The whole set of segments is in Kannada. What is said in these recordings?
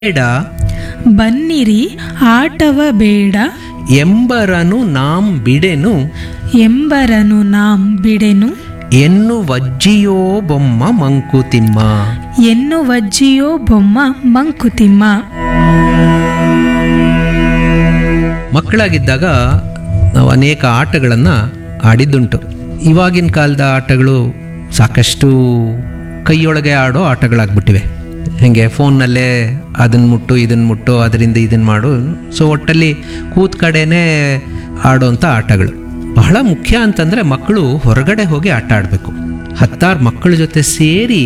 ಬೇಡ ಬನ್ನಿರಿ ಆಟವ ಬೇಡ ಎಂಬರನು ನಾಂ ಬಿಡೆನು ಎಂಬರನು ನಾಂ ಬಿಡೆನು ಎನ್ನುವಜ್ಜಿಯೋ ಬೊಮ್ಮ ಮಂಕುತಿಮ್ಮ ಎನ್ನುವಜ್ಜಿಯೋ ಬೊಮ್ಮ ಮಂಕುತಿಮ್ಮ ಮಕ್ಕಳಾಗಿದ್ದಾಗ ನಾವು ಅನೇಕ ಆಟಗಳನ್ನು ಆಡಿದ್ದುಂಟು ಇವಾಗಿನ ಕಾಲದ ಆಟಗಳು ಸಾಕಷ್ಟು ಕೈಯೊಳಗೆ ಆಡೋ ಆಟಗಳಾಗ್ಬಿಟ್ಟಿವೆ ಹೇಗೆ ಫೋನ್ನಲ್ಲೇ ಅದನ್ನು ಮುಟ್ಟು ಇದನ್ನು ಮುಟ್ಟು ಅದರಿಂದ ಇದನ್ನು ಮಾಡು ಸೊ ಒಟ್ಟಲ್ಲಿ ಕೂತ್ ಕಡೆನೇ ಆಡೋಂಥ ಆಟಗಳು ಬಹಳ ಮುಖ್ಯ ಅಂತಂದರೆ ಮಕ್ಕಳು ಹೊರಗಡೆ ಹೋಗಿ ಆಟ ಆಡಬೇಕು ಹತ್ತಾರು ಮಕ್ಕಳ ಜೊತೆ ಸೇರಿ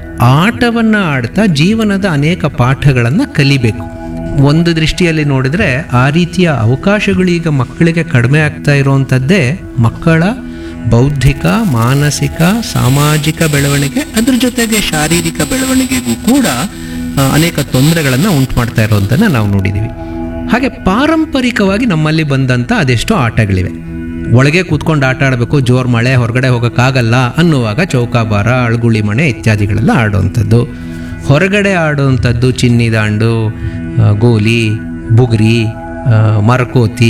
ಆಟವನ್ನು ಆಡ್ತಾ ಜೀವನದ ಅನೇಕ ಪಾಠಗಳನ್ನು ಕಲಿಬೇಕು ಒಂದು ದೃಷ್ಟಿಯಲ್ಲಿ ನೋಡಿದ್ರೆ ಆ ರೀತಿಯ ಅವಕಾಶಗಳು ಈಗ ಮಕ್ಕಳಿಗೆ ಕಡಿಮೆ ಆಗ್ತಾ ಇರುವಂಥದ್ದೇ ಮಕ್ಕಳ ಬೌದ್ಧಿಕ ಮಾನಸಿಕ ಸಾಮಾಜಿಕ ಬೆಳವಣಿಗೆ ಅದ್ರ ಜೊತೆಗೆ ಶಾರೀರಿಕ ಬೆಳವಣಿಗೆಗೂ ಕೂಡ ಆ, ಅನೇಕ ತೊಂದರೆಗಳನ್ನು ಉಂಟು ಮಾಡ್ತಾ ಇರೋದನ್ನು ನಾವು ನೋಡಿದ್ದೀವಿ ಹಾಗೆ ಪಾರಂಪರಿಕವಾಗಿ ನಮ್ಮಲ್ಲಿ ಬಂದಂಥ ಅದೆಷ್ಟೋ ಆಟಗಳಿವೆ ಒಳಗೆ ಕೂತ್ಕೊಂಡು ಆಟ ಆಡಬೇಕು ಜೋರು ಮಳೆ ಹೊರಗಡೆ ಹೋಗೋಕ್ಕಾಗಲ್ಲ ಅನ್ನುವಾಗ ಚೌಕಾಬಾರ ಅಳ್ಗುಳಿ ಮಣೆ ಇತ್ಯಾದಿಗಳೆಲ್ಲ ಆಡುವಂಥದ್ದು ಹೊರಗಡೆ ಆಡುವಂಥದ್ದು ಚಿನ್ನಿ ದಾಂಡು ಆ, ಗೋಲಿ ಬುಗುರಿ ಆ, ಮರಕೋತಿ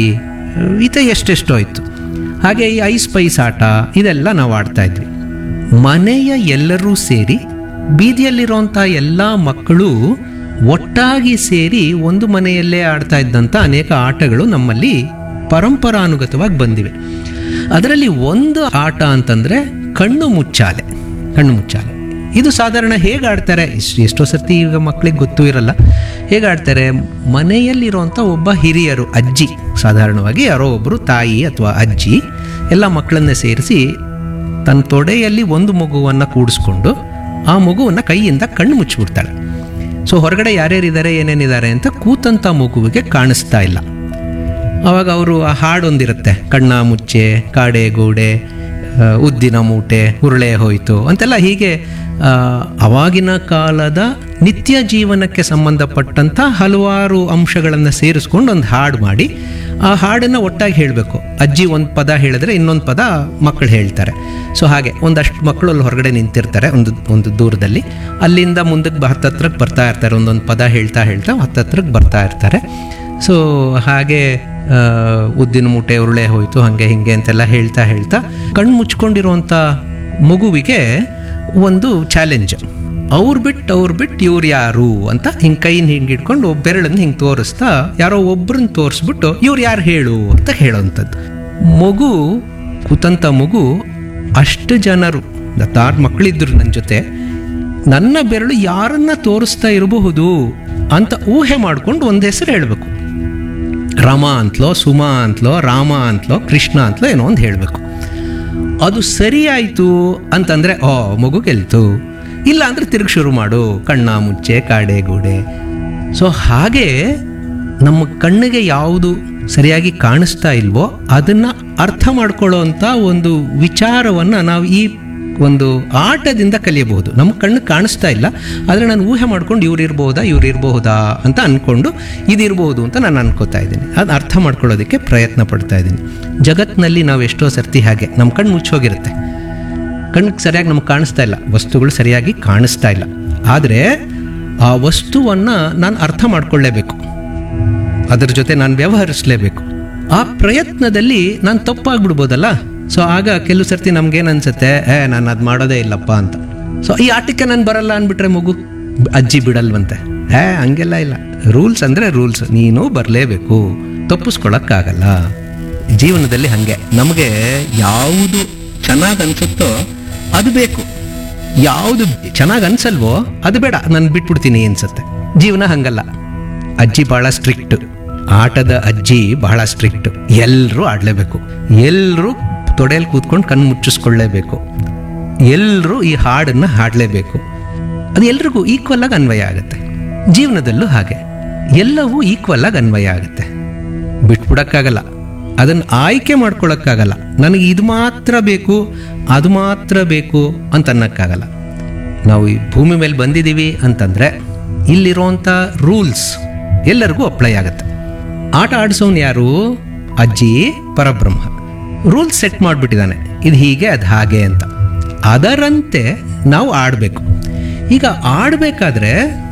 ಈತ ಎಷ್ಟೆಷ್ಟೋ ಇತ್ತು ಹಾಗೆ ಈ ಐಸ್ ಪೈಸ್ ಆಟ ಇದೆಲ್ಲ ನಾವು ಆಡ್ತಾ ಇದ್ವಿ ಮನೆಯ ಎಲ್ಲರೂ ಸೇರಿ ಬೀದಿಯಲ್ಲಿರುವಂಥ ಎಲ್ಲ ಮಕ್ಕಳು ಒಟ್ಟಾಗಿ ಸೇರಿ ಒಂದು ಮನೆಯಲ್ಲೇ ಆಡ್ತಾ ಇದ್ದಂಥ ಅನೇಕ ಆಟಗಳು ನಮ್ಮಲ್ಲಿ ಪರಂಪರಾನುಗತವಾಗಿ ಬಂದಿವೆ ಅದರಲ್ಲಿ ಒಂದು ಆಟ ಅಂತಂದರೆ ಕಣ್ಣು ಮುಚ್ಚಾಲೆ ಕಣ್ಣು ಮುಚ್ಚಾಲೆ ಇದು ಸಾಧಾರಣ ಹೇಗೆ ಆಡ್ತಾರೆ ಇಷ್ಟು ಎಷ್ಟೋ ಸರ್ತಿ ಈಗ ಮಕ್ಕಳಿಗೆ ಗೊತ್ತೂ ಇರಲ್ಲ ಹೇಗೆ ಆಡ್ತಾರೆ ಮನೆಯಲ್ಲಿರುವಂಥ ಒಬ್ಬ ಹಿರಿಯರು ಅಜ್ಜಿ ಸಾಧಾರಣವಾಗಿ ಯಾರೋ ಒಬ್ಬರು ತಾಯಿ ಅಥವಾ ಅಜ್ಜಿ ಎಲ್ಲ ಮಕ್ಕಳನ್ನ ಸೇರಿಸಿ ತನ್ನ ತೊಡೆಯಲ್ಲಿ ಒಂದು ಮಗುವನ್ನು ಕೂಡಿಸ್ಕೊಂಡು ಆ ಮಗುವನ್ನು ಕೈಯಿಂದ ಕಣ್ಣು ಮುಚ್ಚಿಬಿಡ್ತಾಳೆ ಸೊ ಹೊರಗಡೆ ಯಾರ್ಯಾರಿದ್ದಾರೆ ಏನೇನಿದ್ದಾರೆ ಅಂತ ಕೂತಂಥ ಮಗುವಿಗೆ ಕಾಣಿಸ್ತಾ ಇಲ್ಲ ಅವಾಗ ಅವರು ಆ ಹಾಡೊಂದಿರುತ್ತೆ ಕಣ್ಣ ಮುಚ್ಚೆ ಕಾಡೆ ಗೂಡೆ ಆ, ಉದ್ದಿನ ಮೂಟೆ ಉರುಳೆ ಹೋಯಿತು ಅಂತೆಲ್ಲ ಹೀಗೆ ಆ, ಅವಾಗಿನ ಕಾಲದ ನಿತ್ಯ ಜೀವನಕ್ಕೆ ಸಂಬಂಧಪಟ್ಟಂಥ ಹಲವಾರು ಅಂಶಗಳನ್ನು ಸೇರಿಸ್ಕೊಂಡು ಒಂದು ಹಾಡು ಮಾಡಿ ಆ ಹಾಡನ್ನು ಒಟ್ಟಾಗಿ ಹೇಳಬೇಕು ಅಜ್ಜಿ ಒಂದು ಪದ ಹೇಳಿದ್ರೆ ಇನ್ನೊಂದು ಪದ ಮಕ್ಕಳು ಹೇಳ್ತಾರೆ ಸೊ ಹಾಗೆ ಒಂದಷ್ಟು ಮಕ್ಕಳು ಅಲ್ಲಿ ಹೊರಗಡೆ ನಿಂತಿರ್ತಾರೆ ಒಂದು ಒಂದು ದೂರದಲ್ಲಿ ಅಲ್ಲಿಂದ ಮುಂದಕ್ಕೆ ಹತ್ತತ್ರಕ್ಕೆ ಬರ್ತಾ ಇರ್ತಾರೆ ಒಂದೊಂದು ಪದ ಹೇಳ್ತಾ ಹೇಳ್ತಾ ಹತ್ತತ್ರಕ್ಕೆ ಬರ್ತಾ ಇರ್ತಾರೆ ಸೊ ಹಾಗೆ ಆ, ಉದ್ದಿನ ಮೂಟೆ ಉರುಳೆ ಹೋಯ್ತು ಹಾಗೆ ಹಿಂಗೆ ಅಂತೆಲ್ಲ ಹೇಳ್ತಾ ಹೇಳ್ತಾ ಕಣ್ಣು ಮುಚ್ಕೊಂಡಿರುವಂಥ ಮಗುವಿಗೆ ಒಂದು ಚಾಲೆಂಜ್ ಅವ್ರು ಬಿಟ್ಟು ಅವ್ರು ಬಿಟ್ಟು ಇವ್ರು ಯಾರು ಅಂತ ಹಿಂಗೆ ಕೈನ ಹಿಂಗೆ ಇಟ್ಕೊಂಡು ಬೆರಳನ್ನು ಹಿಂಗೆ ತೋರಿಸ್ತಾ ಯಾರೋ ಒಬ್ರನ್ನ ತೋರಿಸ್ಬಿಟ್ಟು ಇವ್ರು ಯಾರು ಹೇಳು ಅಂತ ಹೇಳೋವಂಥದ್ದು ಮಗು ಕೂತಂಥ ಮಗು ಅಷ್ಟು ಜನರು ಹತ್ತಾರು ಮಕ್ಕಳಿದ್ರು ನನ್ನ ಜೊತೆ ನನ್ನ ಬೆರಳು ಯಾರನ್ನ ತೋರಿಸ್ತಾ ಇರಬಹುದು ಅಂತ ಊಹೆ ಮಾಡ್ಕೊಂಡು ಒಂದು ಹೆಸರು ಹೇಳಬೇಕು ರಮ ಅಂತಲೋ ಸುಮಾ ಅಂತಲೋ ರಾಮ ಅಂತಲೋ ಕೃಷ್ಣ ಅಂತಲೋ ಏನೋ ಒಂದು ಹೇಳಬೇಕು ಅದು ಸರಿ ಆಯಿತು ಅಂತಂದರೆ ಓ ಮಗು ಗೆಲ್ತು ಇಲ್ಲ ಅಂದರೆ ತಿರುಗಿ ಶುರು ಮಾಡು ಕಣ್ಣ ಮುಚ್ಚೆ ಕಾಡೆ ಗೂಡೆ ಸೊ ಹಾಗೆ ನಮ್ಮ ಕಣ್ಣಿಗೆ ಯಾವುದು ಸರಿಯಾಗಿ ಕಾಣಿಸ್ತಾ ಇಲ್ವೋ ಅದನ್ನು ಅರ್ಥ ಮಾಡ್ಕೊಳ್ಳೋ ಅಂಥ ಒಂದು ವಿಚಾರವನ್ನು ನಾವು ಈ ಒಂದು ಆಟದಿಂದ ಕಲಿಯಬಹುದು ನಮ್ಮ ಕಣ್ಣು ಕಾಣಿಸ್ತಾ ಇಲ್ಲ ಆದರೆ ನಾನು ಊಹೆ ಮಾಡ್ಕೊಂಡು ಇವ್ರು ಇರ್ಬೋದಾ ಇವ್ರು ಇರಬಹುದಾ ಅಂತ ಅಂದ್ಕೊಂಡು ಇದಿರ್ಬೋದು ಅಂತ ನಾನು ಅನ್ಕೋತಾ ಇದ್ದೀನಿ ಅದು ಅರ್ಥ ಮಾಡ್ಕೊಳ್ಳೋದಕ್ಕೆ ಪ್ರಯತ್ನ ಪಡ್ತಾ ಇದ್ದೀನಿ ಜಗತ್ತಿನಲ್ಲಿ ನಾವು ಎಷ್ಟೋ ಸರ್ತಿ ಹಾಗೆ ನಮ್ಮ ಕಣ್ಣು ಮುಚ್ಚೋಗಿರುತ್ತೆ ಕಣ್ಣಿಗೆ ಸರಿಯಾಗಿ ನಮ್ಗೆ ಕಾಣಿಸ್ತಾ ಇಲ್ಲ ವಸ್ತುಗಳು ಸರಿಯಾಗಿ ಕಾಣಿಸ್ತಾ ಇಲ್ಲ ಆದರೆ ಆ ವಸ್ತುವನ್ನು ನಾನು ಅರ್ಥ ಮಾಡ್ಕೊಳ್ಳೇಬೇಕು ಅದರ ಜೊತೆ ನಾನು ವ್ಯವಹರಿಸಲೇಬೇಕು ಆ ಪ್ರಯತ್ನದಲ್ಲಿ ನಾನು ತಪ್ಪಾಗ್ಬಿಡ್ಬೋದಲ್ಲ ಸೊ ಆಗ ಕೆಲವು ಸರ್ತಿ ನಮ್ಗೇನು ಅನ್ಸುತ್ತೆ ಏ ನಾನು ಅದು ಮಾಡೋದೇ ಇಲ್ಲಪ್ಪ ಅಂತ ಸೊ ಈ ಆಟಕ್ಕೆ ನಾನು ಬರಲ್ಲ ಅಂದ್ಬಿಟ್ರೆ ಮಗು ಅಜ್ಜಿ ಬಿಡಲ್ವಂತೆ ಏ ಹಂಗೆಲ್ಲ ಇಲ್ಲ ರೂಲ್ಸ್ ಅಂದರೆ ರೂಲ್ಸ್ ನೀನು ಬರಲೇಬೇಕು ತಪ್ಪಿಸ್ಕೊಳಕ್ಕಾಗಲ್ಲ ಜೀವನದಲ್ಲಿ ಹಾಗೆ ನಮಗೆ ಯಾವುದು ಚೆನ್ನಾಗಿ ಅನ್ಸುತ್ತೋ ಅದು ಬೇಕು ಯಾವುದು ಚೆನ್ನಾಗಿ ಅನ್ಸಲ್ವೋ ಅದು ಬೇಡ ನಾನು ಬಿಟ್ಬಿಡ್ತೀನಿ ಅನ್ಸುತ್ತೆ ಜೀವನ ಹಂಗಲ್ಲ ಅಜ್ಜಿ ಭಾಳ ಸ್ಟ್ರಿಕ್ಟ್ ಆಟದ ಅಜ್ಜಿ ಬಹಳ ಸ್ಟ್ರಿಕ್ಟ್ ಎಲ್ಲರೂ ಆಡಲೇಬೇಕು ಎಲ್ಲರೂ ತೊಡೆಯಲ್ಲಿ ಕೂತ್ಕೊಂಡು ಕಣ್ಣು ಮುಚ್ಚಿಸ್ಕೊಳ್ಳೇಬೇಕು ಎಲ್ಲರೂ ಈ ಹಾಡನ್ನು ಹಾಡಲೇಬೇಕು ಅದು ಎಲ್ರಿಗೂ ಈಕ್ವಲ್ ಆಗಿ ಅನ್ವಯ ಆಗುತ್ತೆ ಜೀವನದಲ್ಲೂ ಹಾಗೆ ಎಲ್ಲವೂ ಈಕ್ವಲ್ ಆಗಿ ಅನ್ವಯ ಆಗುತ್ತೆ ಬಿಟ್ಬಿಡಕ್ಕಾಗಲ್ಲ ಅದನ್ನು ಆಯ್ಕೆ ಮಾಡ್ಕೊಳಕ್ಕಾಗಲ್ಲ ನನಗೆ ಇದು ಮಾತ್ರ ಬೇಕು ಅದು ಮಾತ್ರ ಬೇಕು ಅಂತ ಅನ್ನಕ್ಕಾಗಲ್ಲ ನಾವು ಈ ಭೂಮಿ ಮೇಲೆ ಬಂದಿದ್ದೀವಿ ಅಂತಂದರೆ ಇಲ್ಲಿರುವಂಥ ರೂಲ್ಸ್ ಎಲ್ಲರಿಗೂ ಅಪ್ಲೈ ಆಗುತ್ತೆ ಆಟ ಆಡಿಸೋನು ಯಾರು ಅಜ್ಜಿ ಪರಬ್ರಹ್ಮ ರೂಲ್ಸ್ ಸೆಟ್ ಮಾಡಿಬಿಟ್ಟಿದ್ದಾನೆ ಇದು ಹೀಗೆ ಅದು ಹಾಗೆ ಅಂತ ಅದರಂತೆ ನಾವು ಆಡಬೇಕು ಈಗ ಆಡಬೇಕಾದ್ರೆ